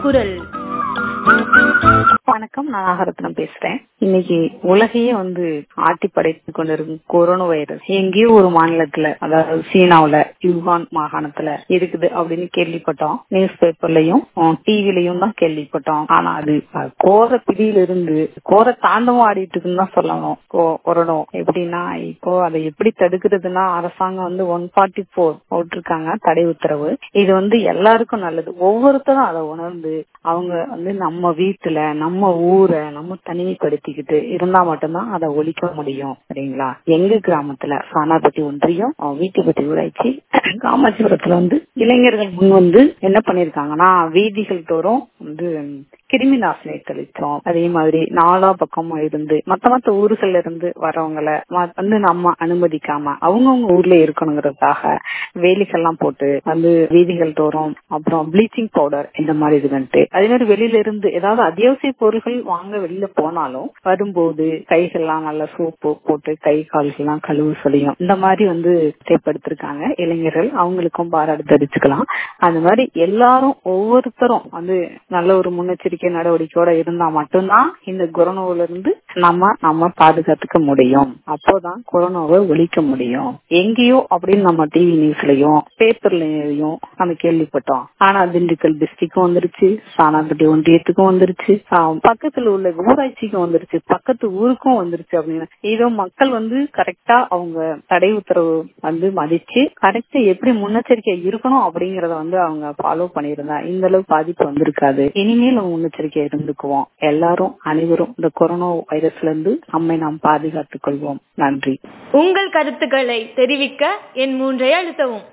குரல் வணக்கம் நான் நாகரத்னம் பேசுறேன் இன்னைக்கு உலகையே வந்து ஆட்டி படைத்து கொண்டிருக்கும் கொரோனா வைரஸ் எங்கேயோ ஒரு மாநிலத்துல அதாவது சீனாவுல யுகான் மாகாணத்துல இருக்குது அப்படின்னு கேள்விப்பட்டோம் நியூஸ் பேப்பர்லயும் டிவிலையும் தான் கேள்விப்பட்டோம் ஆனா அது அஹ், கோர பிடியில இருந்து கோர தாண்டவம் ஆடிட்டு இருக்குன்னு தான் சொல்லணும் கொ- கொரோனா எப்படின்னா இப்போ அதை எப்படி தடுக்கிறதுனா அரசாங்கம் வந்து ஒன் ஃபார்ட்டி போர் போட்டிருக்காங்க தடை உத்தரவு இது வந்து எல்லாருக்கும் நல்லது ஒவ்வொருத்தரும் அதை உணர்ந்து அவங்க வந்து நம்ம வீட்டுல நம்ம ஊரை நம்ம தனிமைப்படுத்திக்கிட்டு இருந்தா மட்டும்தான் அதை ஒழிக்க முடியும் சரிங்களா எங்க கிராமத்துல சானாப்பட்டி ஒன்றியம் அஹ் வீட்டுப்பட்டி ஊராட்சி காமாட்சிபுரத்துல வந்து இளைஞர்கள் முன் வந்து என்ன பண்ணிருக்காங்கன்னா வீதிகள் தோறும் வந்து கிருமி நாசினி தெளிச்சோம் அதே மாதிரி நாலா பக்கமும் இருந்து மத்த மத்த ஊர்கள்ல இருந்து வரவங்கள ம- வந்து நம்ம அனுமதிக்காம அவங்கவுங்க ஊர்ல இருக்கணுங்கிறதுக்காக வேலிகள்லாம் போட்டு வந்து வீதிகள் தோறும் அப்புறம் ப்ளீச்சிங் பவுடர் இந்த மாதிரி இது வந்துட்டு அதே மாதிரி வெளியில இருந்து ஏதாவது அத்தியாவசிய பொருட்கள் வாங்க வெளியில போனாலும் வரும்போது கைகள்லாம் நல்லா சோப்பு போட்டு கை கால்கள்லாம் கழுவு சொல்லியும் இந்த மாதிரி வந்து தேப்படுத்திருக்காங்க இளைஞர்கள் அவங்களுக்கும் பாராட்டு தெரிவிச்சுக்கலாம் அந்த மாதிரி எல்லாரும் ஒவ்வொருத்தரும் வந்து நல்ல ஒரு முன்னெச்சரிக்கை நடவடிக்கையோட இருந்தா மட்டும்தான் இந்த கொரோனாவில இருந்து நம்ம நம்ம பாதுகாத்துக்க முடியும் அப்போதான் கொரோனாவை ஒழிக்க முடியும் எங்கேயோ அப்படின்னு நம்ம டிவி நியூஸ்லயும் பேப்பர்லயும் நம்ம கேள்விப்பட்டோம் ஆனா திண்டுக்கல் டிஸ்ட்ரிக்டும் வந்துருச்சு சாணாம்பட்டி ஒன்றியத்துக்கும் வந்துருச்சு ஆஹ் பக்கத்துல உள்ள ஊராட்சிக்கும் வந்துருச்சு பக்கத்து ஊருக்கும் வந்துருச்சு அப்படின்னு இதோ மக்கள் வந்து கரெக்டா அவங்க தடை உத்தரவு வந்து மதிச்சு கரெக்டா எப்படி முன்னெச்சரிக்கை இருக்கணும் அப்படிங்கறத வந்து அவங்க ஃபாலோ பண்ணியிருந்தா இந்த அளவு பாதிப்பு வந்திருக்காது இனிமேல் நம்ம முன்னெச்சரிக்கை இருந்துக்குவோம் எல்லாரும் அனைவரும் இந்த கொரோனா வைரஸ்ல இருந்து நம்மை நாம் பாதுகாத்துக் கொள்வோம் நன்றி உங்கள் கருத்துக்களை தெரிவிக்க என் மூன்றை அழுத்தவும்